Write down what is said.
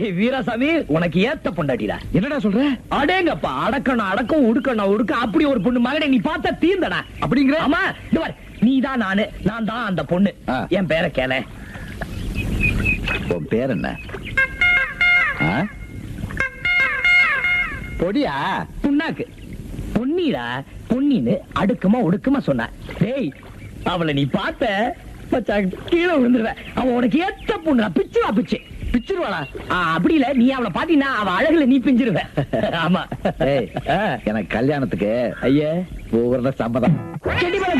டேய் வீராசாமி உனக்கு ஏத்த பொண்டாட்டிடா என்னடா சொல்ற அடேங்கப்பா அடக்கணும் அடக்கம் உடுக்கணும் உடுக்க அப்படி ஒரு பொண்ணு மகனே நீ பார்த்தா தீர்ந்தடா அப்படிங்கிற ஆமா இந்த பாரு நீ தான் நானு நான் தான் அந்த பொண்ணு ஆ. என் பேரை கேள உன் பேர் என்ன ஆ? பொடியா புண்ணாக்கு பொன்னிடா பொன்னின்னு அடுக்குமா ஒடுக்குமா சொன்ன டேய் அவளை நீ பார்த்த மச்சான், கீழே விழுந்துருவ அவன் உனக்கு ஏத்த பொண்ணு பிச்சுவா பிச்சு பிச்சிருவாளா அப்படி இல்ல நீ அவளை பாத்தீங்கன்னா அவ அழகுல நீ பிஞ்சிருவ ஆமா ஏய், ஆ. எனக்கு கல்யாணத்துக்கு ஐயா ஒவ்வொரு சம்மதம் செடி மேல